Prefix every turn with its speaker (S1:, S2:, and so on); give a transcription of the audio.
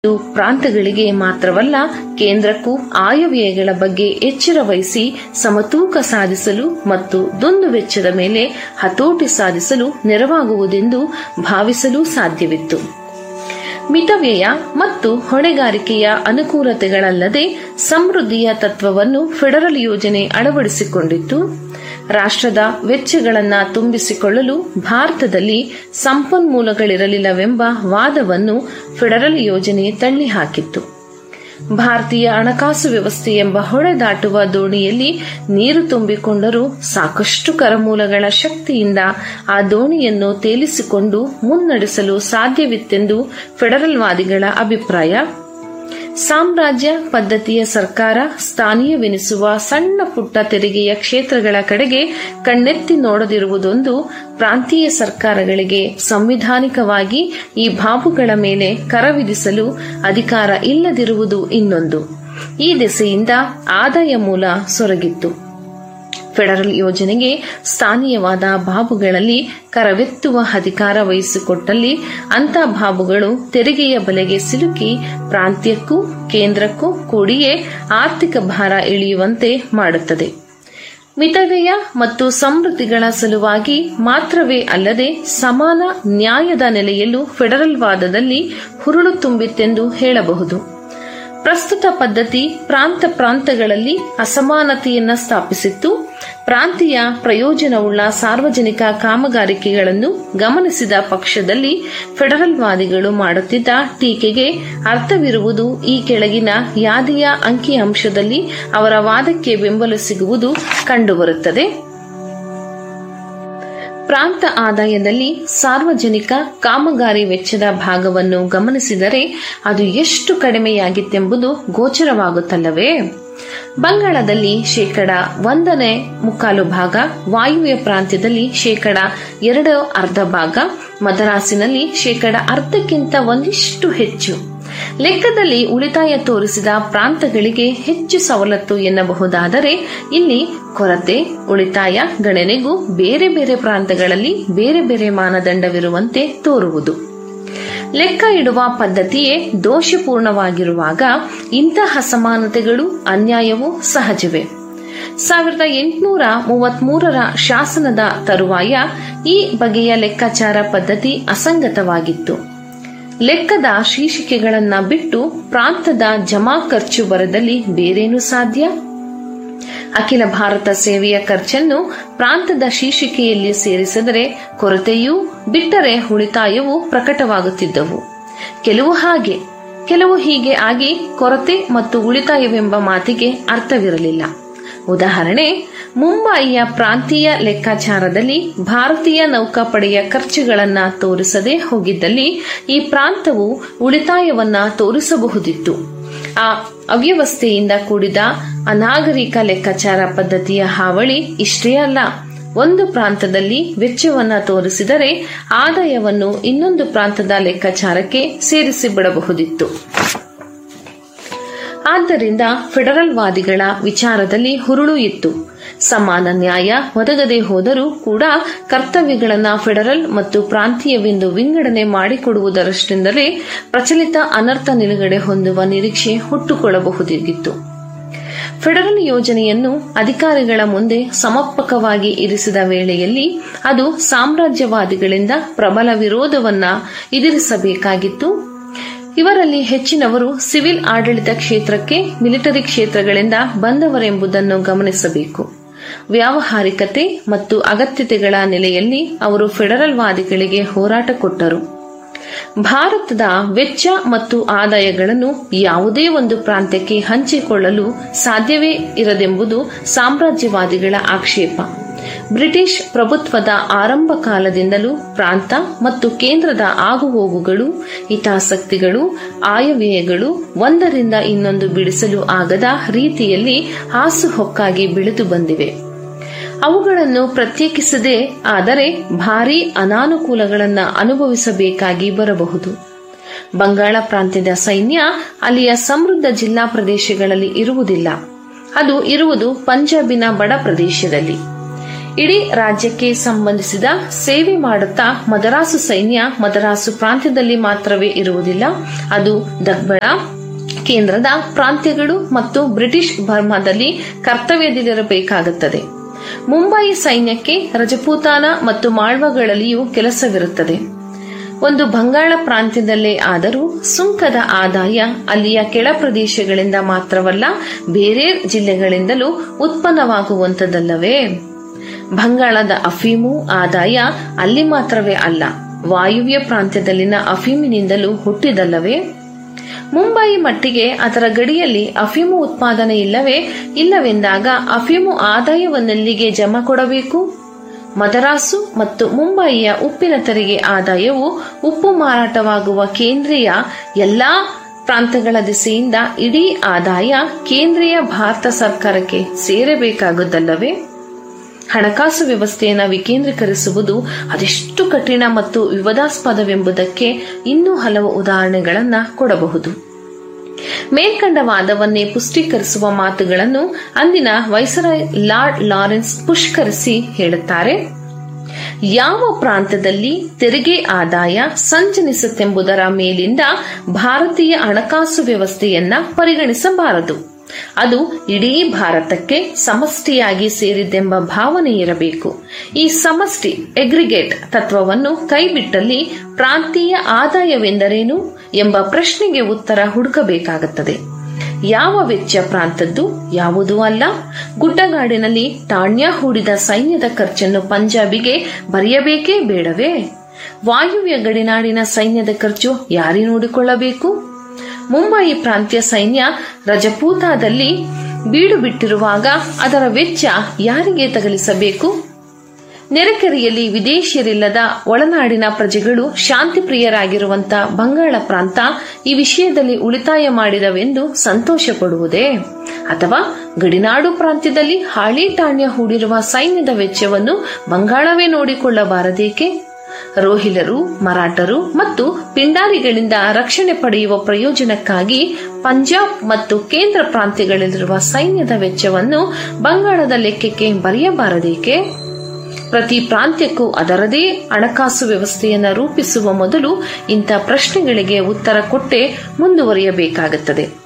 S1: ಇದು ಪ್ರಾಂತಗಳಿಗೆ ಮಾತ್ರವಲ್ಲ ಕೇಂದ್ರಕ್ಕೂ ಆಯವ್ಯಯಗಳ ಬಗ್ಗೆ ಎಚ್ಚರ ವಹಿಸಿ ಸಮತೂಕ ಸಾಧಿಸಲು ಮತ್ತು ದುಂದು ವೆಚ್ಚದ ಮೇಲೆ ಹತೋಟಿ ಸಾಧಿಸಲು ನೆರವಾಗುವುದೆಂದು ಭಾವಿಸಲು ಸಾಧ್ಯವಿತ್ತು ಮಿತವ್ಯಯ ಮತ್ತು ಹೊಣೆಗಾರಿಕೆಯ ಅನುಕೂಲತೆಗಳಲ್ಲದೆ ಸಮೃದ್ಧಿಯ ತತ್ವವನ್ನು ಫೆಡರಲ್ ಯೋಜನೆ ಅಳವಡಿಸಿಕೊಂಡಿತ್ತು ರಾಷ್ಟ್ರದ ವೆಚ್ಚಗಳನ್ನು ತುಂಬಿಸಿಕೊಳ್ಳಲು ಭಾರತದಲ್ಲಿ ಸಂಪನ್ಮೂಲಗಳಿರಲಿಲ್ಲವೆಂಬ ವಾದವನ್ನು ಫೆಡರಲ್ ಯೋಜನೆ ತಳ್ಳಿಹಾಕಿತ್ತು ಭಾರತೀಯ ಹಣಕಾಸು ವ್ಯವಸ್ಥೆ ಎಂಬ ಹೊಳೆದಾಟುವ ದೋಣಿಯಲ್ಲಿ ನೀರು ತುಂಬಿಕೊಂಡರೂ ಸಾಕಷ್ಟು ಕರಮೂಲಗಳ ಶಕ್ತಿಯಿಂದ ಆ ದೋಣಿಯನ್ನು ತೇಲಿಸಿಕೊಂಡು ಮುನ್ನಡೆಸಲು ಸಾಧ್ಯವಿತ್ತೆಂದು ಫೆಡರಲ್ವಾದಿಗಳ ಅಭಿಪ್ರಾಯ ಸಾಮ್ರಾಜ್ಯ ಪದ್ಧತಿಯ ಸರ್ಕಾರ ಸ್ಥಾನೀಯವೆನಿಸುವ ಸಣ್ಣ ಪುಟ್ಟ ತೆರಿಗೆಯ ಕ್ಷೇತ್ರಗಳ ಕಡೆಗೆ ಕಣ್ಣೆತ್ತಿ ನೋಡದಿರುವುದೊಂದು ಪ್ರಾಂತೀಯ ಸರ್ಕಾರಗಳಿಗೆ ಸಂವಿಧಾನಿಕವಾಗಿ ಈ ಬಾಬುಗಳ ಮೇಲೆ ಕರ ವಿಧಿಸಲು ಅಧಿಕಾರ ಇಲ್ಲದಿರುವುದು ಇನ್ನೊಂದು ಈ ದೆಸೆಯಿಂದ ಆದಾಯ ಮೂಲ ಸೊರಗಿತ್ತು ಫೆಡರಲ್ ಯೋಜನೆಗೆ ಸ್ಥಾನೀಯವಾದ ಬಾಬುಗಳಲ್ಲಿ ಕರವೆತ್ತುವ ಅಧಿಕಾರ ವಹಿಸಿಕೊಟ್ಟಲ್ಲಿ ಅಂಥ ಬಾಬುಗಳು ತೆರಿಗೆಯ ಬಲೆಗೆ ಸಿಲುಕಿ ಪ್ರಾಂತ್ಯಕ್ಕೂ ಕೇಂದ್ರಕ್ಕೂ ಕೂಡಿಯೇ ಆರ್ಥಿಕ ಭಾರ ಇಳಿಯುವಂತೆ ಮಾಡುತ್ತದೆ ಮಿತವ್ಯಯ ಮತ್ತು ಸಮೃದ್ಧಿಗಳ ಸಲುವಾಗಿ ಮಾತ್ರವೇ ಅಲ್ಲದೆ ಸಮಾನ ನ್ಯಾಯದ ನೆಲೆಯಲ್ಲೂ ಫೆಡರಲ್ ವಾದದಲ್ಲಿ ಹುರುಳು ತುಂಬಿತ್ತೆಂದು ಹೇಳಬಹುದು ಪ್ರಸ್ತುತ ಪದ್ಧತಿ ಪ್ರಾಂತ ಪ್ರಾಂತಗಳಲ್ಲಿ ಅಸಮಾನತೆಯನ್ನ ಸ್ಥಾಪಿಸಿತ್ತು ಪ್ರಾಂತೀಯ ಪ್ರಯೋಜನವುಳ್ಳ ಸಾರ್ವಜನಿಕ ಕಾಮಗಾರಿಕೆಗಳನ್ನು ಗಮನಿಸಿದ ಪಕ್ಷದಲ್ಲಿ ಫೆಡರಲ್ವಾದಿಗಳು ಮಾಡುತ್ತಿದ್ದ ಟೀಕೆಗೆ ಅರ್ಥವಿರುವುದು ಈ ಕೆಳಗಿನ ಯಾದಿಯ ಅಂಕಿಅಂಶದಲ್ಲಿ ಅವರ ವಾದಕ್ಕೆ ಬೆಂಬಲ ಸಿಗುವುದು ಕಂಡುಬರುತ್ತದೆ ಪ್ರಾಂತ ಆದಾಯದಲ್ಲಿ ಸಾರ್ವಜನಿಕ ಕಾಮಗಾರಿ ವೆಚ್ಚದ ಭಾಗವನ್ನು ಗಮನಿಸಿದರೆ ಅದು ಎಷ್ಟು ಕಡಿಮೆಯಾಗಿತ್ತೆಂಬುದು ಗೋಚರವಾಗುತ್ತಲ್ಲವೇ ಬಂಗಾಳದಲ್ಲಿ ಶೇಕಡ ಒಂದನೇ ಮುಕ್ಕಾಲು ಭಾಗ ವಾಯುವ್ಯ ಪ್ರಾಂತ್ಯದಲ್ಲಿ ಶೇಕಡ ಎರಡು ಅರ್ಧ ಭಾಗ ಮದರಾಸಿನಲ್ಲಿ ಶೇಕಡ ಅರ್ಧಕ್ಕಿಂತ ಒಂದಿಷ್ಟು ಹೆಚ್ಚು ಲೆಕ್ಕದಲ್ಲಿ ಉಳಿತಾಯ ತೋರಿಸಿದ ಪ್ರಾಂತಗಳಿಗೆ ಹೆಚ್ಚು ಸವಲತ್ತು ಎನ್ನಬಹುದಾದರೆ ಇಲ್ಲಿ ಕೊರತೆ ಉಳಿತಾಯ ಗಣನೆಗೂ ಬೇರೆ ಬೇರೆ ಪ್ರಾಂತಗಳಲ್ಲಿ ಬೇರೆ ಬೇರೆ ಮಾನದಂಡವಿರುವಂತೆ ತೋರುವುದು ಲೆಕ್ಕ ಇಡುವ ಪದ್ಧತಿಯೇ ದೋಷಪೂರ್ಣವಾಗಿರುವಾಗ ಇಂತಹ ಅಸಮಾನತೆಗಳು ಅನ್ಯಾಯವೂ ಸಹಜವೇ ಸಾವಿರದ ಎಂಟುನೂರ ಮೂವತ್ಮೂರರ ಶಾಸನದ ತರುವಾಯ ಈ ಬಗೆಯ ಲೆಕ್ಕಾಚಾರ ಪದ್ಧತಿ ಅಸಂಗತವಾಗಿತ್ತು ಲೆಕ್ಕದ ಶೀರ್ಷಿಕೆಗಳನ್ನ ಬಿಟ್ಟು ಪ್ರಾಂತದ ಜಮಾ ಖರ್ಚು ಬರದಲ್ಲಿ ಬೇರೇನು ಸಾಧ್ಯ ಅಖಿಲ ಭಾರತ ಸೇವೆಯ ಖರ್ಚನ್ನು ಪ್ರಾಂತದ ಶೀರ್ಷಿಕೆಯಲ್ಲಿ ಸೇರಿಸಿದರೆ ಕೊರತೆಯೂ ಬಿಟ್ಟರೆ ಉಳಿತಾಯವೂ ಪ್ರಕಟವಾಗುತ್ತಿದ್ದವು ಕೆಲವು ಹಾಗೆ ಕೆಲವು ಹೀಗೆ ಆಗಿ ಕೊರತೆ ಮತ್ತು ಉಳಿತಾಯವೆಂಬ ಮಾತಿಗೆ ಅರ್ಥವಿರಲಿಲ್ಲ ಉದಾಹರಣೆ ಮುಂಬಯಿಯ ಪ್ರಾಂತೀಯ ಲೆಕ್ಕಾಚಾರದಲ್ಲಿ ಭಾರತೀಯ ನೌಕಾಪಡೆಯ ಖರ್ಚುಗಳನ್ನ ತೋರಿಸದೆ ಹೋಗಿದ್ದಲ್ಲಿ ಈ ಪ್ರಾಂತವು ಉಳಿತಾಯವನ್ನ ತೋರಿಸಬಹುದಿತ್ತು ಆ ಅವ್ಯವಸ್ಥೆಯಿಂದ ಕೂಡಿದ ಅನಾಗರಿಕ ಲೆಕ್ಕಾಚಾರ ಪದ್ಧತಿಯ ಹಾವಳಿ ಇಷ್ಟೇ ಅಲ್ಲ ಒಂದು ಪ್ರಾಂತದಲ್ಲಿ ವೆಚ್ಚವನ್ನ ತೋರಿಸಿದರೆ ಆದಾಯವನ್ನು ಇನ್ನೊಂದು ಪ್ರಾಂತದ ಲೆಕ್ಕಾಚಾರಕ್ಕೆ ಸೇರಿಸಿ ಬಿಡಬಹುದಿತ್ತು ಆದ್ದರಿಂದ ಫೆಡರಲ್ ವಾದಿಗಳ ವಿಚಾರದಲ್ಲಿ ಹುರುಳು ಇತ್ತು ಸಮಾನ ನ್ಯಾಯ ಒದಗದೆ ಹೋದರೂ ಕೂಡ ಕರ್ತವ್ಯಗಳನ್ನು ಫೆಡರಲ್ ಮತ್ತು ಪ್ರಾಂತೀಯವೆಂದು ವಿಂಗಡಣೆ ಮಾಡಿಕೊಡುವುದರಷ್ಟಿಂದಲೇ ಪ್ರಚಲಿತ ಅನರ್ಥ ನಿಲುಗಡೆ ಹೊಂದುವ ನಿರೀಕ್ಷೆ ಹುಟ್ಟುಕೊಳ್ಳಬಹುದಿತ್ತು ಫೆಡರಲ್ ಯೋಜನೆಯನ್ನು ಅಧಿಕಾರಿಗಳ ಮುಂದೆ ಸಮರ್ಪಕವಾಗಿ ಇರಿಸಿದ ವೇಳೆಯಲ್ಲಿ ಅದು ಸಾಮ್ರಾಜ್ಯವಾದಿಗಳಿಂದ ಪ್ರಬಲ ವಿರೋಧವನ್ನ ಎದುರಿಸಬೇಕಾಗಿತ್ತು ಇವರಲ್ಲಿ ಹೆಚ್ಚಿನವರು ಸಿವಿಲ್ ಆಡಳಿತ ಕ್ಷೇತ್ರಕ್ಕೆ ಮಿಲಿಟರಿ ಕ್ಷೇತ್ರಗಳಿಂದ ಬಂದವರೆಂಬುದನ್ನು ಗಮನಿಸಬೇಕು ವ್ಯಾವಹಾರಿಕತೆ ಮತ್ತು ಅಗತ್ಯತೆಗಳ ನೆಲೆಯಲ್ಲಿ ಅವರು ಫೆಡರಲ್ ವಾದಿಗಳಿಗೆ ಹೋರಾಟ ಕೊಟ್ಟರು ಭಾರತದ ವೆಚ್ಚ ಮತ್ತು ಆದಾಯಗಳನ್ನು ಯಾವುದೇ ಒಂದು ಪ್ರಾಂತ್ಯಕ್ಕೆ ಹಂಚಿಕೊಳ್ಳಲು ಸಾಧ್ಯವೇ ಇರದೆಂಬುದು ಸಾಮ್ರಾಜ್ಯವಾದಿಗಳ ಆಕ್ಷೇಪ ಬ್ರಿಟಿಷ್ ಪ್ರಭುತ್ವದ ಆರಂಭ ಕಾಲದಿಂದಲೂ ಪ್ರಾಂತ ಮತ್ತು ಕೇಂದ್ರದ ಆಗುಹೋಗುಗಳು ಹಿತಾಸಕ್ತಿಗಳು ಆಯವ್ಯಯಗಳು ಒಂದರಿಂದ ಇನ್ನೊಂದು ಬಿಡಿಸಲು ಆಗದ ರೀತಿಯಲ್ಲಿ ಹಾಸುಹೊಕ್ಕಾಗಿ ಬೆಳೆದು ಬಂದಿವೆ ಅವುಗಳನ್ನು ಪ್ರತ್ಯೇಕಿಸದೆ ಆದರೆ ಭಾರೀ ಅನಾನುಕೂಲಗಳನ್ನು ಅನುಭವಿಸಬೇಕಾಗಿ ಬರಬಹುದು ಬಂಗಾಳ ಪ್ರಾಂತ್ಯದ ಸೈನ್ಯ ಅಲ್ಲಿಯ ಸಮೃದ್ಧ ಜಿಲ್ಲಾ ಪ್ರದೇಶಗಳಲ್ಲಿ ಇರುವುದಿಲ್ಲ ಅದು ಇರುವುದು ಪಂಜಾಬಿನ ಬಡ ಪ್ರದೇಶದಲ್ಲಿ ಇಡೀ ರಾಜ್ಯಕ್ಕೆ ಸಂಬಂಧಿಸಿದ ಸೇವೆ ಮಾಡುತ್ತಾ ಮದರಾಸು ಸೈನ್ಯ ಮದರಾಸು ಪ್ರಾಂತ್ಯದಲ್ಲಿ ಮಾತ್ರವೇ ಇರುವುದಿಲ್ಲ ಅದು ದಗ್ಬಳ ಕೇಂದ್ರದ ಪ್ರಾಂತ್ಯಗಳು ಮತ್ತು ಬ್ರಿಟಿಷ್ ಬರ್ಮಾದಲ್ಲಿ ಕರ್ತವ್ಯದಲ್ಲಿರಬೇಕಾಗುತ್ತದೆ ಮುಂಬೈ ಸೈನ್ಯಕ್ಕೆ ರಜಪೂತಾನ ಮತ್ತು ಮಾಳ್ವಗಳಲ್ಲಿಯೂ ಕೆಲಸವಿರುತ್ತದೆ ಒಂದು ಬಂಗಾಳ ಪ್ರಾಂತ್ಯದಲ್ಲೇ ಆದರೂ ಸುಂಕದ ಆದಾಯ ಅಲ್ಲಿಯ ಕೆಳ ಪ್ರದೇಶಗಳಿಂದ ಮಾತ್ರವಲ್ಲ ಬೇರೆ ಜಿಲ್ಲೆಗಳಿಂದಲೂ ಉತ್ಪನ್ನವಾಗುವಂತದಲ್ಲವೇ ಬಂಗಾಳದ ಅಫೀಮು ಆದಾಯ ಅಲ್ಲಿ ಮಾತ್ರವೇ ಅಲ್ಲ ವಾಯುವ್ಯ ಪ್ರಾಂತ್ಯದಲ್ಲಿನ ಅಫೀಮಿನಿಂದಲೂ ಹುಟ್ಟಿದಲ್ಲವೇ ಮುಂಬೈ ಮಟ್ಟಿಗೆ ಅದರ ಗಡಿಯಲ್ಲಿ ಅಫೀಮು ಉತ್ಪಾದನೆ ಇಲ್ಲವೇ ಇಲ್ಲವೆಂದಾಗ ಅಫೀಮು ಆದಾಯವನ್ನೆಲ್ಲಿಗೆ ಜಮಾ ಕೊಡಬೇಕು ಮದರಾಸು ಮತ್ತು ಮುಂಬಯಿಯ ಉಪ್ಪಿನ ತೆರಿಗೆ ಆದಾಯವು ಉಪ್ಪು ಮಾರಾಟವಾಗುವ ಕೇಂದ್ರೀಯ ಎಲ್ಲಾ ಪ್ರಾಂತಗಳ ದಿಸೆಯಿಂದ ಇಡೀ ಆದಾಯ ಕೇಂದ್ರೀಯ ಭಾರತ ಸರ್ಕಾರಕ್ಕೆ ಸೇರಬೇಕಾಗುತ್ತಲ್ಲವೇ ಹಣಕಾಸು ವ್ಯವಸ್ಥೆಯನ್ನು ವಿಕೇಂದ್ರೀಕರಿಸುವುದು ಅದೆಷ್ಟು ಕಠಿಣ ಮತ್ತು ವಿವಾದಾಸ್ಪದವೆಂಬುದಕ್ಕೆ ಇನ್ನೂ ಹಲವು ಉದಾಹರಣೆಗಳನ್ನ ಕೊಡಬಹುದು ಮೇಲ್ಕಂಡ ವಾದವನ್ನೇ ಪುಷ್ಟೀಕರಿಸುವ ಮಾತುಗಳನ್ನು ಅಂದಿನ ವೈಸರಾಯ್ ಲಾರ್ಡ್ ಲಾರೆನ್ಸ್ ಪುಷ್ಕರಿಸಿ ಹೇಳುತ್ತಾರೆ ಯಾವ ಪ್ರಾಂತದಲ್ಲಿ ತೆರಿಗೆ ಆದಾಯ ಸಂಚನಿಸುತ್ತೆಂಬುದರ ಮೇಲಿಂದ ಭಾರತೀಯ ಹಣಕಾಸು ವ್ಯವಸ್ಥೆಯನ್ನ ಪರಿಗಣಿಸಬಾರದು ಅದು ಇಡೀ ಭಾರತಕ್ಕೆ ಸಮಷ್ಟಿಯಾಗಿ ಸೇರಿದ್ದೆಂಬ ಭಾವನೆ ಇರಬೇಕು ಈ ಸಮಷ್ಟಿ ಎಗ್ರಿಗೇಟ್ ತತ್ವವನ್ನು ಕೈಬಿಟ್ಟಲ್ಲಿ ಪ್ರಾಂತೀಯ ಆದಾಯವೆಂದರೇನು ಎಂಬ ಪ್ರಶ್ನೆಗೆ ಉತ್ತರ ಹುಡುಕಬೇಕಾಗುತ್ತದೆ ಯಾವ ವೆಚ್ಚ ಪ್ರಾಂತದ್ದು ಯಾವುದೂ ಅಲ್ಲ ಗುಡ್ಡಗಾಡಿನಲ್ಲಿ ಟಾಣ್ಯ ಹೂಡಿದ ಸೈನ್ಯದ ಖರ್ಚನ್ನು ಪಂಜಾಬಿಗೆ ಬರೆಯಬೇಕೇ ಬೇಡವೇ ವಾಯುವ್ಯ ಗಡಿನಾಡಿನ ಸೈನ್ಯದ ಖರ್ಚು ಯಾರಿ ನೋಡಿಕೊಳ್ಳಬೇಕು ಮುಂಬೈ ಪ್ರಾಂತ್ಯ ಸೈನ್ಯ ರಜಪೂತಾದಲ್ಲಿ ಬೀಡು ಬಿಟ್ಟಿರುವಾಗ ಅದರ ವೆಚ್ಚ ಯಾರಿಗೆ ತಗಲಿಸಬೇಕು ನೆರೆಕೆರೆಯಲ್ಲಿ ವಿದೇಶಿಯರಿಲ್ಲದ ಒಳನಾಡಿನ ಪ್ರಜೆಗಳು ಶಾಂತಿ ಪ್ರಿಯರಾಗಿರುವಂತ ಬಂಗಾಳ ಪ್ರಾಂತ ಈ ವಿಷಯದಲ್ಲಿ ಉಳಿತಾಯ ಮಾಡಿದವೆಂದು ಸಂತೋಷ ಪಡುವುದೇ ಅಥವಾ ಗಡಿನಾಡು ಪ್ರಾಂತ್ಯದಲ್ಲಿ ಹಾಳಿ ಠಾಣ್ಯ ಹೂಡಿರುವ ಸೈನ್ಯದ ವೆಚ್ಚವನ್ನು ಬಂಗಾಳವೇ ನೋಡಿಕೊಳ್ಳಬಾರದೇಕೆ ರೋಹಿಲರು ಮರಾಠರು ಮತ್ತು ಪಿಂಡಾರಿಗಳಿಂದ ರಕ್ಷಣೆ ಪಡೆಯುವ ಪ್ರಯೋಜನಕ್ಕಾಗಿ ಪಂಜಾಬ್ ಮತ್ತು ಕೇಂದ್ರ ಪ್ರಾಂತ್ಯಗಳಲ್ಲಿರುವ ಸೈನ್ಯದ ವೆಚ್ಚವನ್ನು ಬಂಗಾಳದ ಲೆಕ್ಕಕ್ಕೆ ಬರೆಯಬಾರದೇಕೆ ಪ್ರತಿ ಪ್ರಾಂತ್ಯಕ್ಕೂ ಅದರದೇ ಹಣಕಾಸು ವ್ಯವಸ್ಥೆಯನ್ನು ರೂಪಿಸುವ ಮೊದಲು ಇಂಥ ಪ್ರಶ್ನೆಗಳಿಗೆ ಉತ್ತರ ಕೊಟ್ಟೇ ಮುಂದುವರಿಯಬೇಕಾಗುತ್ತದೆ